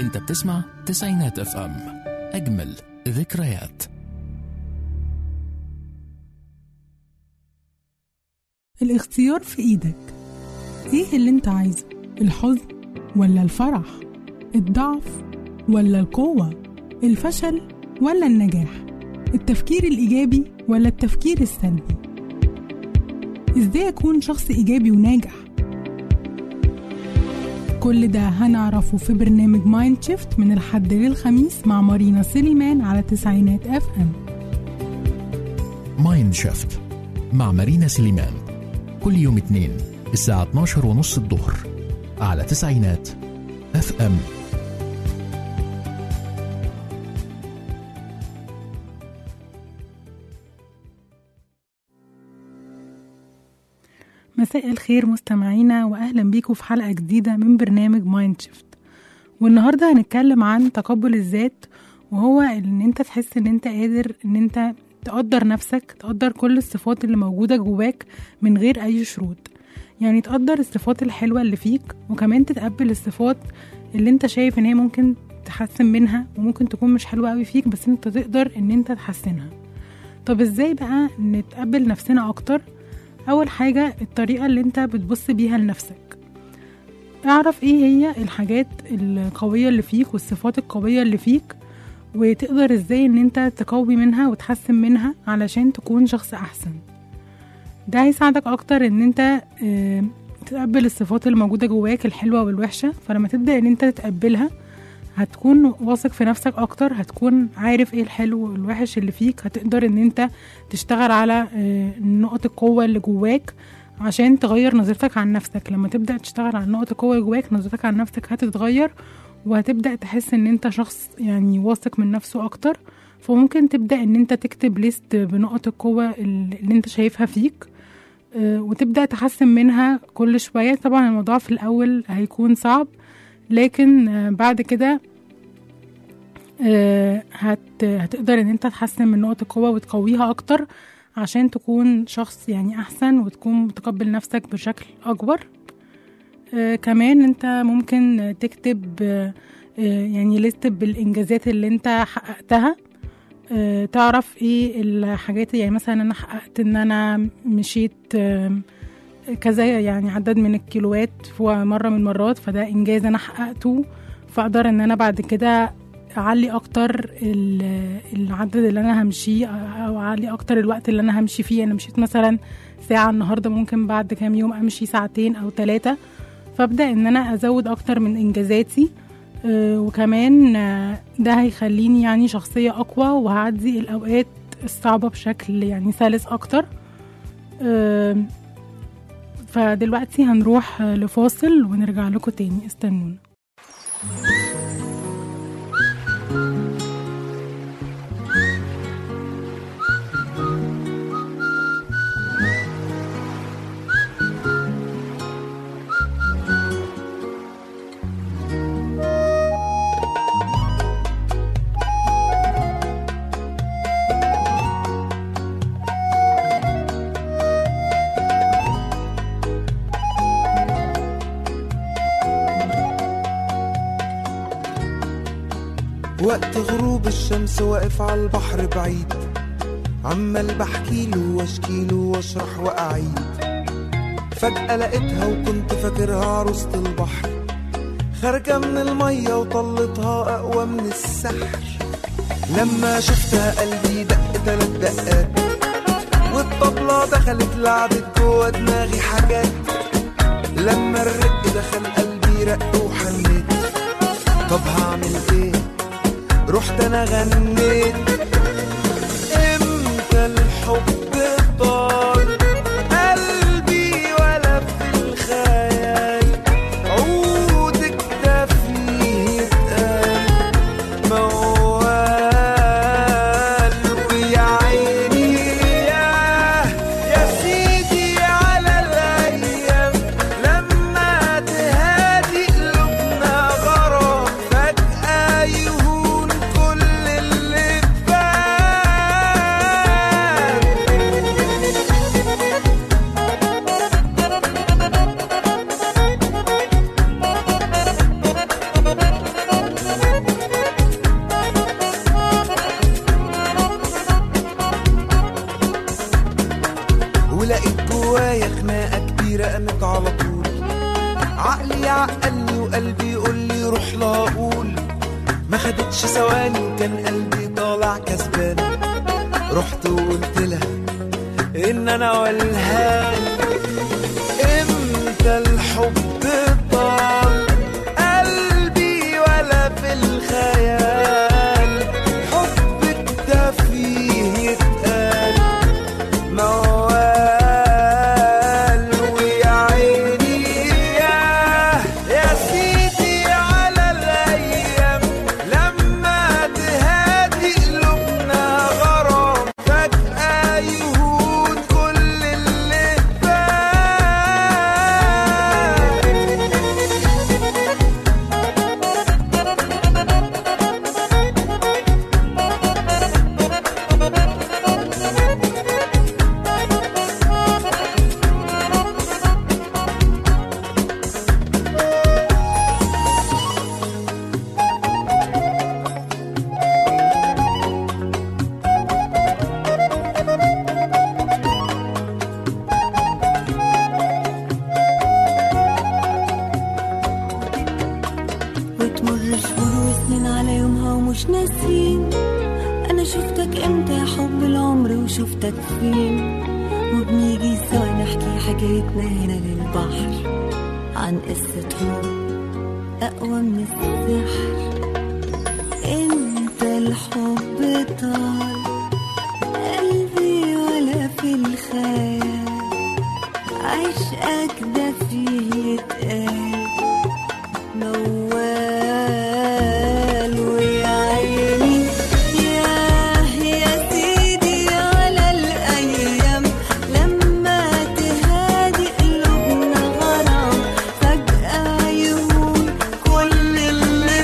انت بتسمع تسعينات اف ام اجمل ذكريات الاختيار في ايدك ايه اللي انت عايزه الحزن ولا الفرح الضعف ولا القوة الفشل ولا النجاح التفكير الإيجابي ولا التفكير السلبي ازاي اكون شخص إيجابي وناجح كل ده هنعرفه في برنامج مايند شيفت من الحد للخميس مع مارينا سليمان على تسعينات اف ام مايند شيفت مع مارينا سليمان كل يوم اثنين الساعة 12 ونص الظهر على تسعينات اف ام مساء الخير مستمعينا واهلا بيكم في حلقه جديده من برنامج مايند شيفت والنهارده هنتكلم عن تقبل الذات وهو ان انت تحس ان انت قادر ان انت تقدر نفسك تقدر كل الصفات اللي موجوده جواك من غير اي شروط يعني تقدر الصفات الحلوه اللي فيك وكمان تتقبل الصفات اللي انت شايف ان هي ممكن تحسن منها وممكن تكون مش حلوه قوي فيك بس انت تقدر ان انت تحسنها طب ازاي بقى نتقبل نفسنا اكتر أول حاجة الطريقة اللي أنت بتبص بيها لنفسك اعرف ايه هي الحاجات القوية اللي فيك والصفات القوية اللي فيك وتقدر ازاي ان انت تقوي منها وتحسن منها علشان تكون شخص احسن ده هيساعدك اكتر ان انت اه تتقبل الصفات اللي موجودة جواك الحلوة والوحشة فلما تبدأ ان انت تتقبلها هتكون واثق في نفسك اكتر هتكون عارف ايه الحلو والوحش اللي فيك هتقدر ان انت تشتغل على نقط القوة اللي جواك عشان تغير نظرتك عن نفسك لما تبدأ تشتغل على نقط القوة اللي جواك نظرتك عن نفسك هتتغير وهتبدأ تحس ان انت شخص يعني واثق من نفسه اكتر فممكن تبدأ ان انت تكتب ليست بنقط القوة اللي انت شايفها فيك وتبدأ تحسن منها كل شوية طبعا الموضوع في الأول هيكون صعب لكن بعد كده هت هتقدر ان انت تحسن من نقط القوة وتقويها اكتر عشان تكون شخص يعني احسن وتكون متقبل نفسك بشكل اكبر كمان انت ممكن تكتب يعني لست بالانجازات اللي انت حققتها تعرف ايه الحاجات يعني مثلا انا حققت ان انا مشيت كذا يعني عدد من الكيلوات في مرة من المرات فده إنجاز أنا حققته فأقدر إن أنا بعد كده أعلي أكتر العدد اللي أنا همشيه أو أعلي أكتر الوقت اللي أنا همشي فيه أنا مشيت مثلا ساعة النهاردة ممكن بعد كام يوم أمشي ساعتين أو ثلاثة فأبدأ إن أنا أزود أكتر من إنجازاتي وكمان ده هيخليني يعني شخصية أقوى وهعدي الأوقات الصعبة بشكل يعني سلس أكتر فدلوقتي هنروح لفاصل ونرجع لكم تاني استنونا وقت غروب الشمس واقف على البحر بعيد عمال بحكيله واشكيله واشرح واعيد فجأة لقيتها وكنت فاكرها عروسة البحر خارجة من المية وطلتها أقوى من السحر لما شفتها قلبي دق تلات دقات والطبلة دخلت لعبت جوا دماغي حاجات لما الرق دخل قلبي رق وحنيت طب هعمل ايه رحت انا غنيت امتى الحب طال قلبي ولا في الخيال عودك ده فيه اتقال موال ويا عيني يا يا سيدي على الايام لما تهادي قلوبنا غرام فجأة يهون كل اللي في عقلي عقلني وقلبي يقول لي روح لا اقول ما خدتش ثواني وكان قلبي طالع كسبان رحت وقلت لها ان انا والهان امتى الحب طال قلبي ولا في الخيال حبك ده فيه يتقال موال ويا عيني ياه يا سيدي على الايام لما تهادي قلوبنا غرام فجأة يهون كل اللي فات وتمر شهور وسنين على يومها ومش ناسين انا شفتك امتى يا حب العمر وشفتك فين وبنيجي سوا نحكي حكايتنا هنا للبحر عن قصة حب اقوى من السحر انت الحب طال قلبي ولا في الخيال عشقك ده فيه يتقال موال ويا عيني ياه يا سيدي على الأيام لما تهادي قلوبنا غرام فجأة يهون كل اللي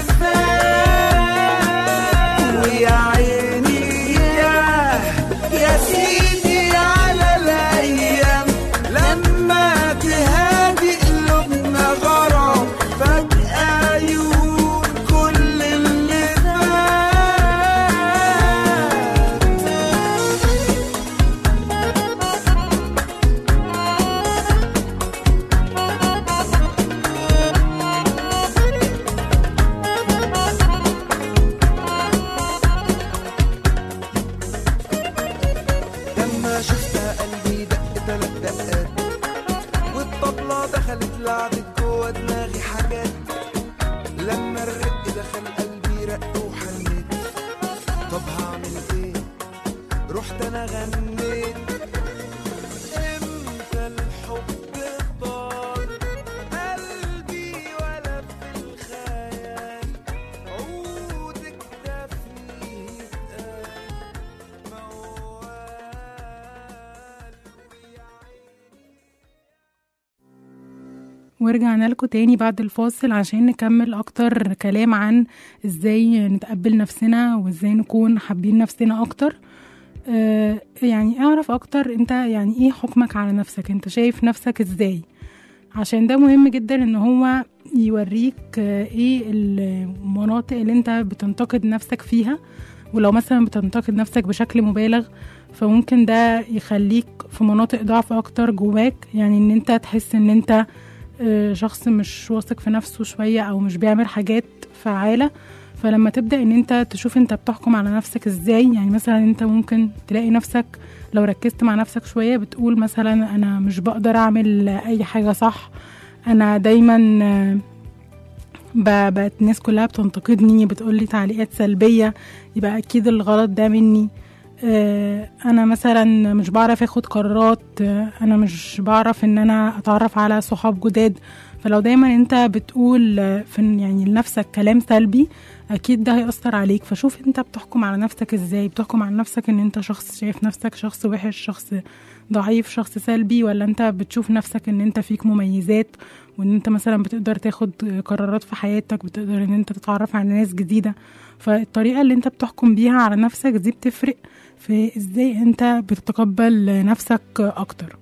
فات ويا عيني ياه يا سيدي على الايام لما تهادي قلوبنا غرام فجأة يهون كل اللي فات لما شفتها قلبي دق تلات دقات والطبلة دخلت لعبت جوا دماغي حاجات لما الرق دخل قلبي رق وحنيت طب هعمل ايه رحت انا غنيت امتى الحب طال قلبي ولا في الخيال عودك ده فيه يتقال موال ويا عيني ورجعنا لكم تاني بعد الفاصل عشان نكمل اكتر كلام عن ازاي نتقبل نفسنا وازاي نكون حابين نفسنا اكتر آه يعني اعرف اكتر انت يعني ايه حكمك على نفسك انت شايف نفسك ازاي عشان ده مهم جدا ان هو يوريك آه ايه المناطق اللي انت بتنتقد نفسك فيها ولو مثلا بتنتقد نفسك بشكل مبالغ فممكن ده يخليك في مناطق ضعف اكتر جواك يعني ان انت تحس ان انت آه، شخص مش واثق في نفسه شوية أو مش بيعمل حاجات فعالة فلما تبدأ ان انت تشوف انت بتحكم على نفسك ازاي يعني مثلا انت ممكن تلاقي نفسك لو ركزت مع نفسك شوية بتقول مثلا انا مش بقدر اعمل اي حاجة صح انا دايما آه، ب- بقت الناس كلها بتنتقدني بتقولي تعليقات سلبية يبقى اكيد الغلط ده مني آه، انا مثلا مش بعرف اخد قرارات آه، انا مش بعرف ان انا اتعرف على صحاب جداد فلو دايما انت بتقول آه، في يعني لنفسك كلام سلبي اكيد ده هيأثر عليك فشوف انت بتحكم على نفسك ازاي بتحكم على نفسك ان انت شخص شايف نفسك شخص وحش شخص ضعيف شخص سلبي ولا انت بتشوف نفسك ان انت فيك مميزات وان انت مثلا بتقدر تاخد قرارات في حياتك بتقدر ان انت تتعرف على ناس جديدة فالطريقة اللي انت بتحكم بيها على نفسك دي بتفرق في ازاي انت بتتقبل نفسك اكتر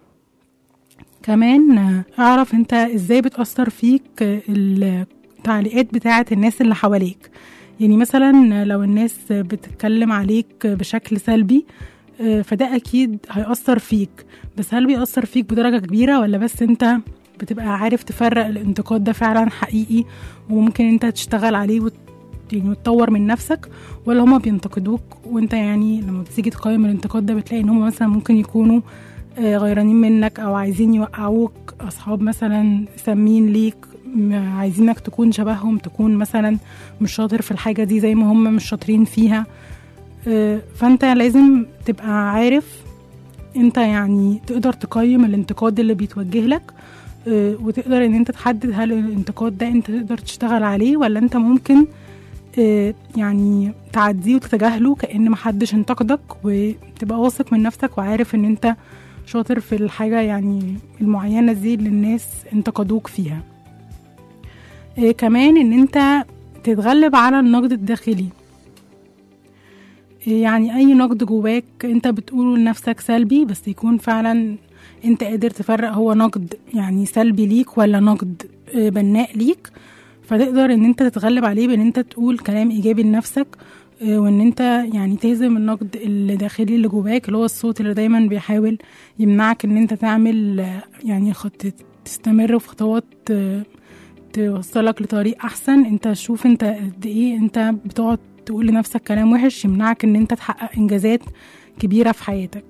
كمان اعرف انت ازاي بتأثر فيك التعليقات بتاعة الناس اللي حواليك يعني مثلا لو الناس بتتكلم عليك بشكل سلبي آه، فده اكيد هيأثر فيك بس هل بيأثر فيك بدرجة كبيرة ولا بس انت بتبقى عارف تفرق الانتقاد ده فعلا حقيقي وممكن انت تشتغل عليه وت... يعني وتطور من نفسك ولا هما بينتقدوك وانت يعني لما بتيجي تقيم الانتقاد ده بتلاقي ان هما مثلا ممكن يكونوا آه، غيرانين منك او عايزين يوقعوك اصحاب مثلا سامين ليك م- عايزينك تكون شبههم تكون مثلا مش شاطر في الحاجة دي زي ما هم مش شاطرين فيها آه، فانت لازم تبقى عارف انت يعني تقدر تقيم الانتقاد اللي بيتوجه لك آه، وتقدر ان انت تحدد هل الانتقاد ده انت تقدر تشتغل عليه ولا انت ممكن آه، يعني تعديه وتتجاهله كأن محدش انتقدك وتبقى واثق من نفسك وعارف ان انت شاطر في الحاجة يعني المعينة دي اللي الناس انتقدوك فيها آه، كمان ان انت تتغلب على النقد الداخلي يعني اي نقد جواك انت بتقوله لنفسك سلبي بس يكون فعلا انت قادر تفرق هو نقد يعني سلبي ليك ولا نقد آه، بناء ليك فتقدر ان انت تتغلب عليه بان انت تقول كلام ايجابي لنفسك آه، وان انت يعني تهزم النقد الداخلي اللي جواك اللي هو الصوت اللي دايما بيحاول يمنعك ان انت تعمل آه، يعني خط تستمر في خطوات آه، توصلك لطريق احسن انت شوف انت قد ايه انت بتقعد تقول لنفسك كلام وحش يمنعك ان انت تحقق انجازات كبيرة في حياتك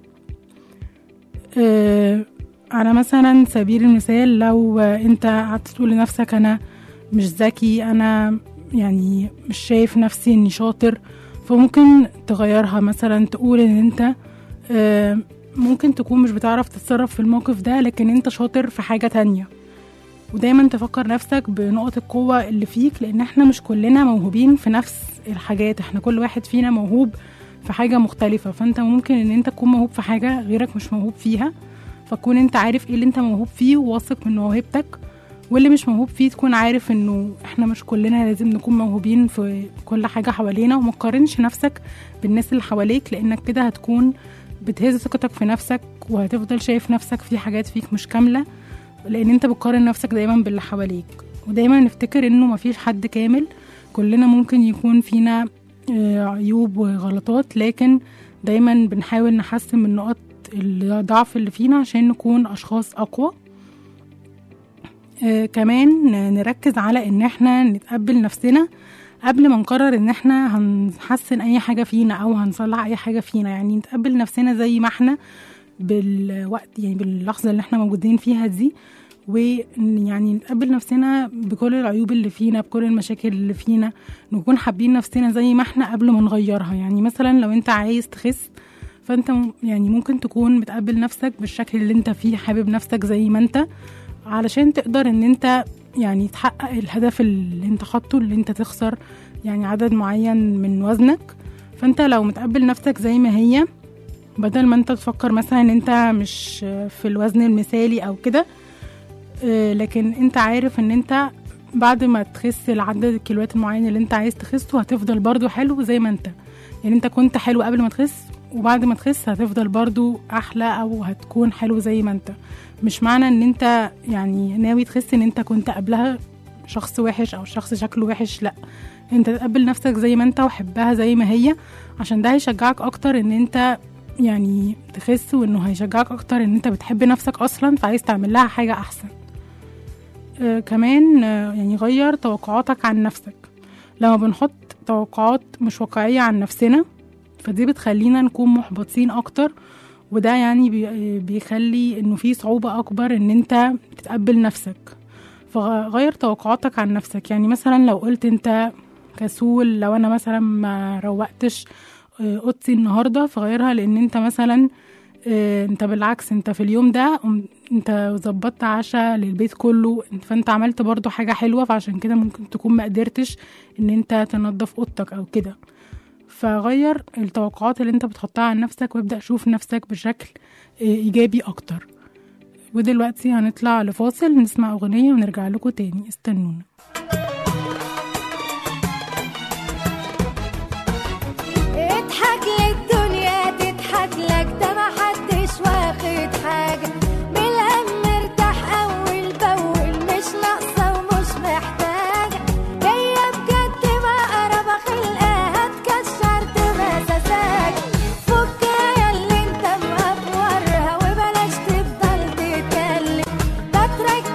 آه، على مثلا سبيل المثال لو آه، انت قعدت تقول لنفسك انا مش ذكي انا يعني مش شايف نفسي اني شاطر فممكن تغيرها مثلا تقول ان انت آه، ممكن تكون مش بتعرف تتصرف في الموقف ده لكن انت شاطر في حاجة تانية ودايما تفكر نفسك بنقط القوة اللي فيك لأن احنا مش كلنا موهوبين في نفس الحاجات احنا كل واحد فينا موهوب في حاجة مختلفة فانت ممكن ان انت تكون موهوب في حاجة غيرك مش موهوب فيها فتكون انت عارف ايه اللي انت موهوب فيه وواثق من موهبتك واللي مش موهوب فيه تكون عارف انه احنا مش كلنا لازم نكون موهوبين في كل حاجة حوالينا وما تقارنش نفسك بالناس اللي حواليك لانك كده هتكون بتهز ثقتك في نفسك وهتفضل شايف نفسك في حاجات فيك مش كاملة لان انت بتقارن نفسك دايما باللي حواليك ودايما نفتكر انه مفيش حد كامل كلنا ممكن يكون فينا آه، عيوب وغلطات لكن دايما بنحاول نحسن من نقاط الضعف اللي فينا عشان نكون اشخاص اقوى آه، كمان نركز على ان احنا نتقبل نفسنا قبل ما نقرر ان احنا هنحسن اي حاجة فينا او هنصلح اي حاجة فينا يعني نتقبل نفسنا زي ما احنا بالوقت يعني باللحظة اللي احنا موجودين فيها دي ويعني نتقبل نفسنا بكل العيوب اللي فينا بكل المشاكل اللي فينا نكون حابين نفسنا زي ما احنا قبل ما نغيرها يعني مثلا لو انت عايز تخس فانت م- يعني ممكن تكون متقبل نفسك بالشكل اللي انت فيه حابب نفسك زي ما انت علشان تقدر ان انت يعني تحقق الهدف اللي انت حاطه اللي انت تخسر يعني عدد معين من وزنك فانت لو متقبل نفسك زي ما هي بدل ما انت تفكر مثلا ان انت مش في الوزن المثالي او كده آه، لكن انت عارف ان انت بعد ما تخس العدد الكيلوات المعين اللي انت عايز تخسه هتفضل برضو حلو زي ما انت يعني انت كنت حلو قبل ما تخس وبعد ما تخس هتفضل برضو احلى او هتكون حلو زي ما انت مش معنى ان انت يعني ناوي تخس ان انت كنت قبلها شخص وحش او شخص شكله وحش لا انت تقبل نفسك زي ما انت وحبها زي ما هي عشان ده هيشجعك اكتر ان انت يعني تخس وانه هيشجعك اكتر ان انت بتحب نفسك اصلا فعايز تعمل لها حاجة احسن آه كمان آه يعني غير توقعاتك عن نفسك لما بنحط توقعات مش واقعية عن نفسنا فدي بتخلينا نكون محبطين اكتر وده يعني بي- بيخلي انه في صعوبة اكبر ان انت تتقبل نفسك فغير توقعاتك عن نفسك يعني مثلا لو قلت انت كسول لو انا مثلا ما روقتش آه، اوضتي النهارده فغيرها لان انت مثلا آه، انت بالعكس انت في اليوم ده قم- انت ظبطت عشاء للبيت كله فانت عملت برضو حاجة حلوة فعشان كده ممكن تكون ما قدرتش ان انت تنظف اوضتك او كده فغير التوقعات اللي انت بتحطها عن نفسك وابدأ شوف نفسك بشكل آه، ايجابي اكتر ودلوقتي هنطلع لفاصل نسمع اغنية ونرجع لكم تاني استنونا اضحك للدنيا تضحك لك ده محدش واخد حاجة بالهم مرتاح أول بأول مش ناقصة ومش محتاجة هي بجد مقربة خلقها هتكشر تمساساك فكها ياللي انت مقفورها وبلاش تفضل تتكلم ده تركز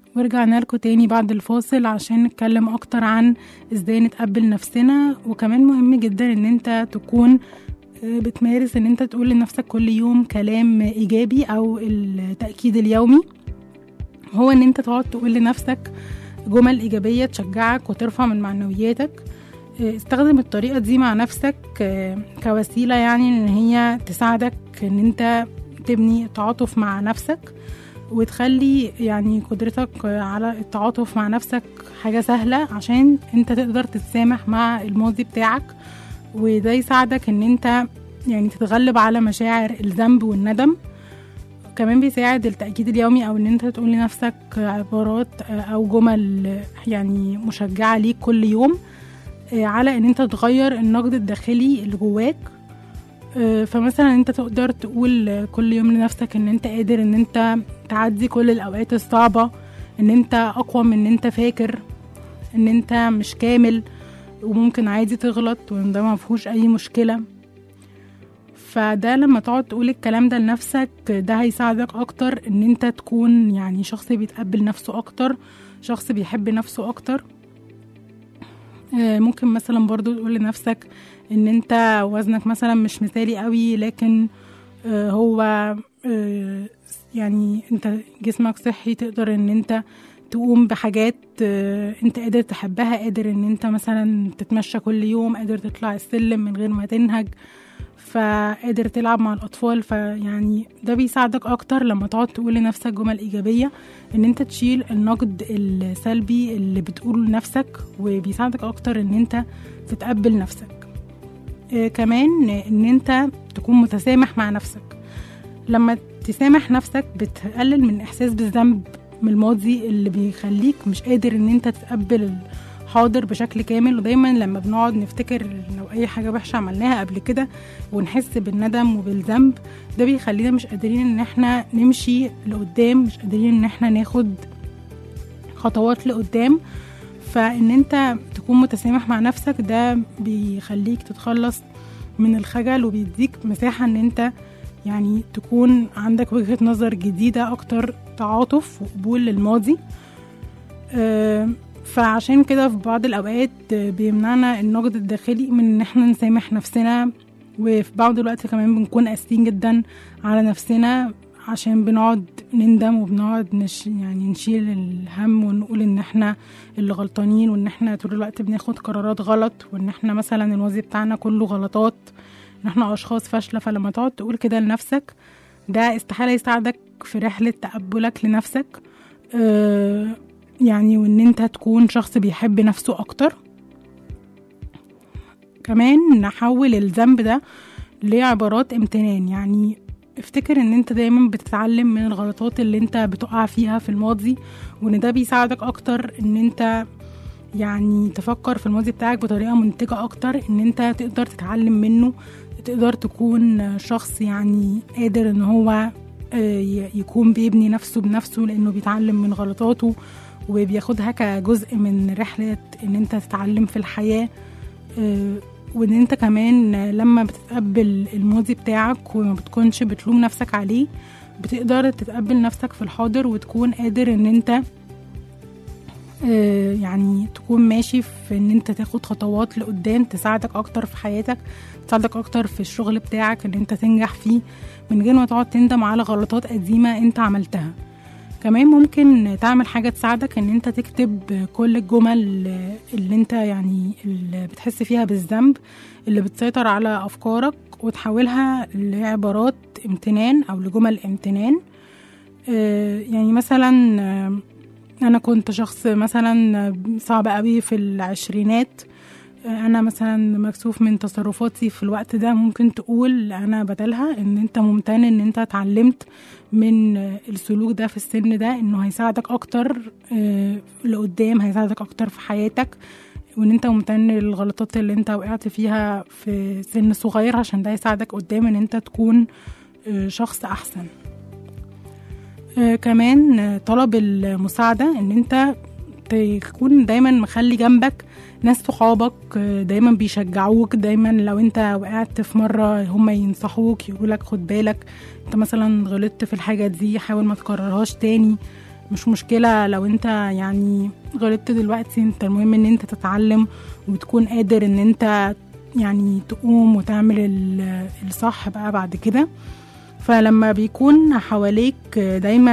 ورجعنا لكم تاني بعد الفاصل عشان نتكلم اكتر عن ازاي نتقبل نفسنا وكمان مهم جدا ان انت تكون آه، بتمارس ان انت تقول لنفسك كل يوم كلام ايجابي او التأكيد اليومي هو ان انت تقعد تقول لنفسك جمل ايجابية تشجعك وترفع من معنوياتك آه، استخدم الطريقة دي مع نفسك آه، كوسيلة يعني ان هي تساعدك ان انت تبني تعاطف مع نفسك وتخلي يعني قدرتك على التعاطف مع نفسك حاجة سهلة عشان انت تقدر تتسامح مع الماضي بتاعك وده يساعدك ان انت يعني تتغلب على مشاعر الذنب والندم كمان بيساعد التأكيد اليومي أو إن أنت تقول لنفسك عبارات أو جمل يعني مشجعة ليك كل يوم على إن أنت تغير النقد الداخلي اللي جواك آه، فمثلا انت تقدر تقول كل يوم لنفسك ان انت قادر ان انت تعدي كل الاوقات الصعبة ان انت اقوى من ان انت فاكر ان انت مش كامل وممكن عادي تغلط وان ده مفهوش اي مشكلة فده لما تقعد تقول الكلام ده لنفسك ده هيساعدك اكتر ان انت تكون يعني شخص بيتقبل نفسه اكتر شخص بيحب نفسه اكتر آه، ممكن مثلا برضو تقول لنفسك ان انت وزنك مثلا مش مثالي قوي لكن آه، هو آه، يعني انت جسمك صحي تقدر ان انت تقوم بحاجات آه، انت قادر تحبها قادر ان انت مثلا تتمشى كل يوم قادر تطلع السلم من غير ما تنهج فقادر تلعب مع الأطفال فيعني ده بيساعدك أكتر لما تقعد تقول لنفسك جمل إيجابية إن أنت تشيل النقد السلبي اللي بتقوله لنفسك وبيساعدك أكتر إن أنت تتقبل نفسك آه، كمان ان انت تكون متسامح مع نفسك لما تسامح نفسك بتقلل من احساس بالذنب من الماضي اللي بيخليك مش قادر ان انت تتقبل الحاضر بشكل كامل ودايما لما بنقعد نفتكر لو اي حاجه وحشه عملناها قبل كده ونحس بالندم وبالذنب ده بيخلينا مش قادرين ان احنا نمشي لقدام مش قادرين ان احنا ناخد خطوات لقدام فان انت تكون متسامح مع نفسك ده بيخليك تتخلص من الخجل وبيديك مساحة ان انت يعني تكون عندك وجهة نظر جديدة اكتر تعاطف وقبول للماضي آه، فعشان كده في بعض الاوقات آه، بيمنعنا النقد الداخلي من ان احنا نسامح نفسنا وفي بعض الوقت كمان بنكون قاسيين جدا على نفسنا عشان بنقعد نندم وبنقعد نش يعني نشيل الهم ونقول ان احنا اللي غلطانين وان احنا طول الوقت بناخد قرارات غلط وان احنا مثلا الماضي بتاعنا كله غلطات ان احنا اشخاص فاشله فلما تقعد تقول كده لنفسك ده استحاله يساعدك في رحله تقبلك لنفسك آه يعني وان انت تكون شخص بيحب نفسه اكتر كمان نحول الذنب ده لعبارات امتنان يعني افتكر ان انت دايما بتتعلم من الغلطات اللي انت بتقع فيها في الماضي وان ده بيساعدك اكتر ان انت يعني تفكر في الماضي بتاعك بطريقة منتجة اكتر ان انت تقدر تتعلم منه تقدر تكون شخص يعني قادر ان هو آه، ي- يكون بيبني نفسه بنفسه لانه بيتعلم من غلطاته وبياخدها كجزء من رحلة ان انت تتعلم في الحياة آه، وان انت كمان لما بتتقبل الماضي بتاعك وما بتكونش بتلوم نفسك عليه بتقدر تتقبل نفسك في الحاضر وتكون قادر ان انت آه، يعني تكون ماشي في ان انت تاخد خطوات لقدام تساعدك اكتر في حياتك تساعدك اكتر في الشغل بتاعك ان انت تنجح فيه من غير ما تقعد تندم على غلطات قديمة انت عملتها كمان ممكن تعمل حاجة تساعدك ان انت تكتب كل الجمل اللي انت يعني اللي بتحس فيها بالذنب اللي بتسيطر على افكارك وتحولها لعبارات امتنان او لجمل امتنان آه، يعني مثلا آه، انا كنت شخص مثلا صعب قوي في العشرينات آه، انا مثلا مكسوف من تصرفاتي في الوقت ده ممكن تقول انا بدلها ان انت ممتن ان انت اتعلمت من آه، السلوك ده في السن ده انه هيساعدك اكتر آه، لقدام هيساعدك اكتر في حياتك وان انت ممتن للغلطات اللي انت وقعت فيها في سن صغير عشان ده يساعدك قدام ان انت تكون آه، شخص احسن آه، كمان آه، طلب المساعدة ان انت تكون دايما مخلي جنبك ناس صحابك آه، دايما بيشجعوك دايما لو انت وقعت في مرة هم ينصحوك يقولوا لك خد بالك انت مثلا غلطت في الحاجة دي حاول ما تكررهاش تاني مش مشكلة لو انت يعني غلطت دلوقتي انت المهم ان انت تتعلم وتكون قادر ان انت يعني تقوم وتعمل ال- الصح بقى بعد كده فلما بيكون حواليك دايما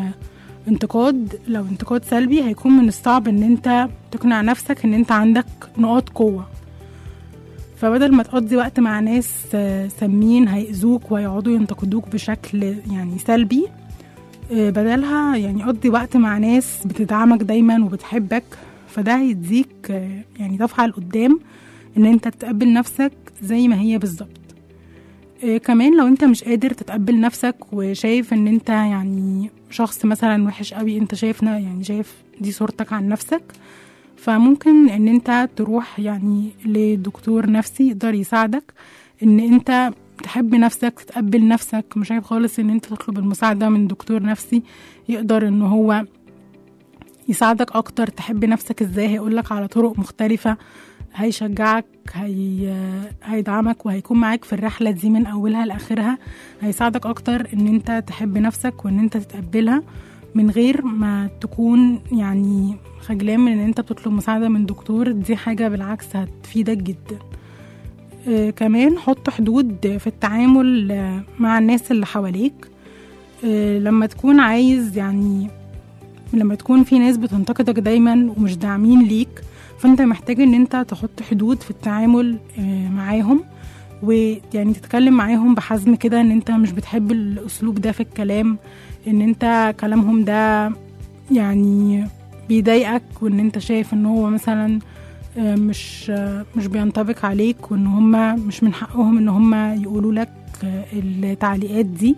انتقاد لو انتقاد سلبي هيكون من الصعب ان انت تقنع نفسك ان انت عندك نقاط قوة فبدل ما تقضي وقت مع ناس آه، سامين هيأذوك وهيقعدوا ينتقدوك بشكل يعني سلبي آه، بدلها يعني قضي وقت مع ناس بتدعمك دايما وبتحبك فده هيديك آه، يعني دفعة لقدام ان انت تتقبل نفسك زي ما هي بالظبط آه، كمان لو انت مش قادر تتقبل نفسك وشايف ان انت يعني شخص مثلا وحش قوي انت شايفنا يعني شايف دي صورتك عن نفسك فممكن ان انت تروح يعني لدكتور نفسي يقدر يساعدك ان انت تحب نفسك تتقبل نفسك مش عيب خالص ان انت تطلب المساعدة من دكتور نفسي يقدر ان هو يساعدك اكتر تحب نفسك ازاي هيقولك على طرق مختلفة هيشجعك هي... هيدعمك وهيكون معاك في الرحلة دي من أولها لآخرها هيساعدك أكتر إن أنت تحب نفسك وإن أنت تتقبلها من غير ما تكون يعني خجلان من إن أنت بتطلب مساعدة من دكتور دي حاجة بالعكس هتفيدك جدا آه كمان حط حدود في التعامل آه، مع الناس اللي حواليك آه لما تكون عايز يعني لما تكون في ناس بتنتقدك دايما ومش داعمين ليك فانت محتاج ان انت تحط حدود في التعامل آه، معاهم ويعني تتكلم معاهم بحزم كده ان انت مش بتحب الاسلوب ده في الكلام ان انت كلامهم ده يعني بيضايقك وان انت شايف ان هو مثلا آه، مش آه، مش بينطبق عليك وان هما مش من حقهم ان هما يقولوا لك آه، التعليقات دي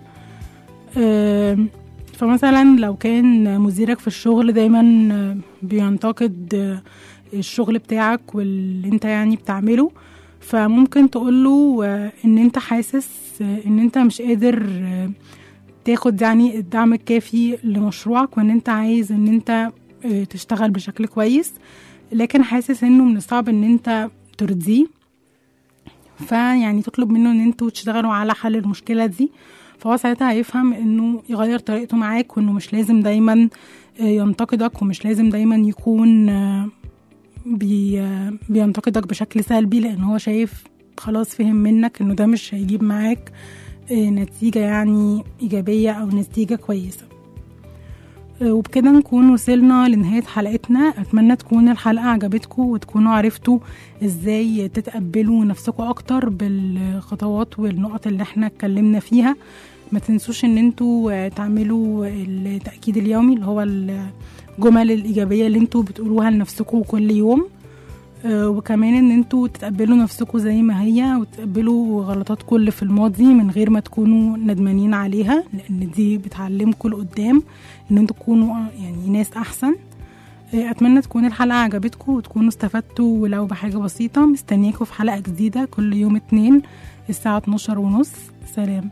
آم، فمثلا لو كان مديرك في الشغل دايما آه، بينتقد آه، الشغل بتاعك واللي انت يعني بتعمله فممكن تقوله آه، ان انت حاسس آه، ان انت مش قادر آه، تاخد يعني الدعم الكافي لمشروعك وان انت عايز ان انت آه، تشتغل بشكل كويس لكن حاسس انه من الصعب ان انت ترضيه فيعني تطلب منه ان انتوا تشتغلوا على حل المشكلة دي فهو ساعتها هيفهم انه يغير طريقته معاك وانه مش لازم دايما آه، ينتقدك ومش لازم دايما يكون آه، بي آه، بينتقدك بشكل سلبي لان هو شايف خلاص فهم منك انه ده مش هيجيب معاك آه، نتيجة يعني إيجابية أو نتيجة كويسة آه، وبكده نكون وصلنا لنهاية حلقتنا أتمنى تكون الحلقة عجبتكم وتكونوا عرفتوا إزاي تتقبلوا نفسكم أكتر بالخطوات والنقط اللي احنا اتكلمنا فيها ما تنسوش ان انتوا آه، تعملوا التأكيد اليومي اللي هو الجمل الإيجابية اللي انتوا بتقولوها لنفسكم كل يوم آه، وكمان ان انتوا تتقبلوا نفسكم زي ما هي وتقبلوا غلطاتكم اللي في الماضي من غير ما تكونوا ندمانين عليها لان دي بتعلمكم لقدام ان انتوا تكونوا آه، يعني ناس احسن آه، اتمنى تكون الحلقه عجبتكم وتكونوا استفدتوا ولو بحاجه بسيطه مستنياكم في حلقه جديده كل يوم اتنين الساعه 12 ونص سلام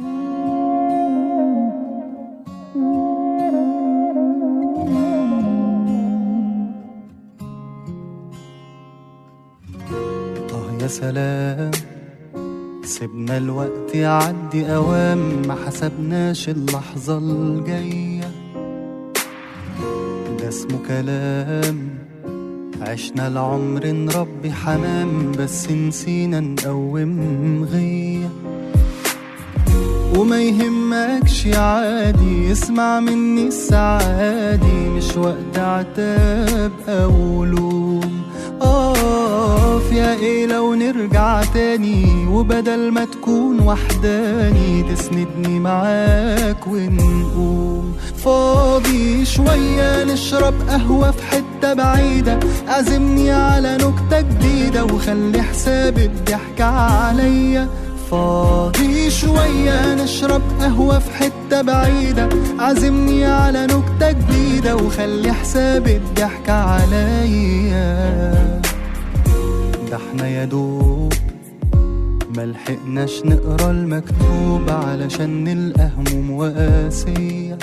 آه يا سلام سيبنا الوقت يعدي أوام ما حسبناش اللحظة الجاية ده اسمه كلام عشنا العمر نربي حمام بس نسينا نقوم غيه وما يهمكش عادي اسمع مني السعادي مش وقت عتاب او لوم اقف يا ايه لو نرجع تاني وبدل ما تكون وحداني تسندني معاك ونقوم فاضي شوية نشرب قهوة في حتة بعيدة عزمني على نكتة جديدة وخلي حساب الضحك عليا فاضي شوية نشرب قهوة في حتة بعيدة عزمني على نكتة جديدة وخلي حساب الضحك عليا ده احنا يا دوب ملحقناش نقرا المكتوب علشان نلقى هموم وقاسية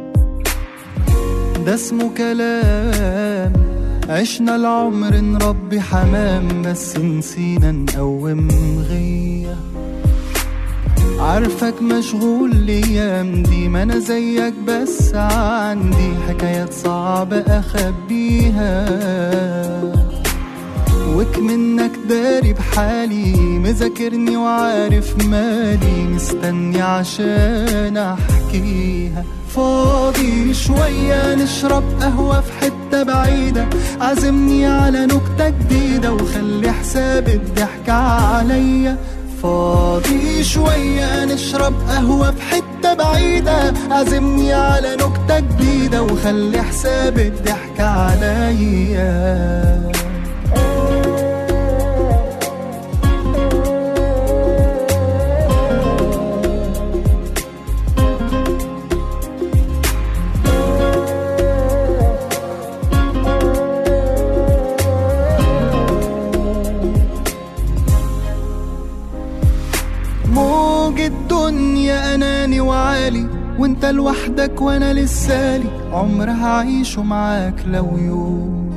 ده اسمه كلام عشنا العمر نربي حمام بس نسينا نقوم غيه عارفك مشغول الايام دي ما انا زيك بس عندي حكايات صعبة اخبيها وك منك داري بحالي مذاكرني وعارف مالي مستني عشان احكيها فاضي شوية نشرب قهوة في حتة بعيدة عزمني على نكتة جديدة وخلي حساب الضحك عليا فاضي شوية نشرب قهوة في حتة بعيدة عزمني على نكتة جديدة وخلي حساب الضحك عليا موج الدنيا اناني وعالي وانت لوحدك وانا لسالي عمر هعيشه معاك لو يوم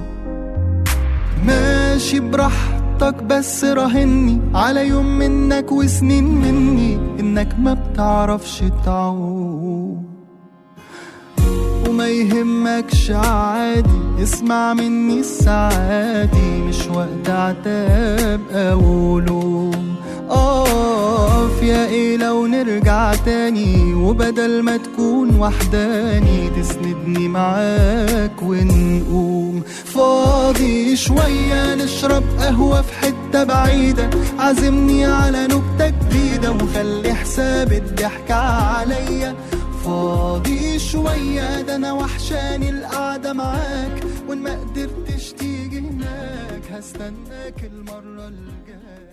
ماشي براحتك بس راهني على يوم منك وسنين مني انك ما بتعرفش تعوم وما يهمكش عادي اسمع مني السعادي مش وقت عتاب او لوم اقف يا ايه لو نرجع تاني وبدل ما تكون وحداني تسندني معاك ونقوم فاضي شوية نشرب قهوة في حتة بعيدة عزمني على نكتة جديدة وخلي حساب الضحك عليا فاضي شوية ده أنا وحشاني القعدة معاك وإن ما قدرتش تيجي هناك هستناك المرة الجاية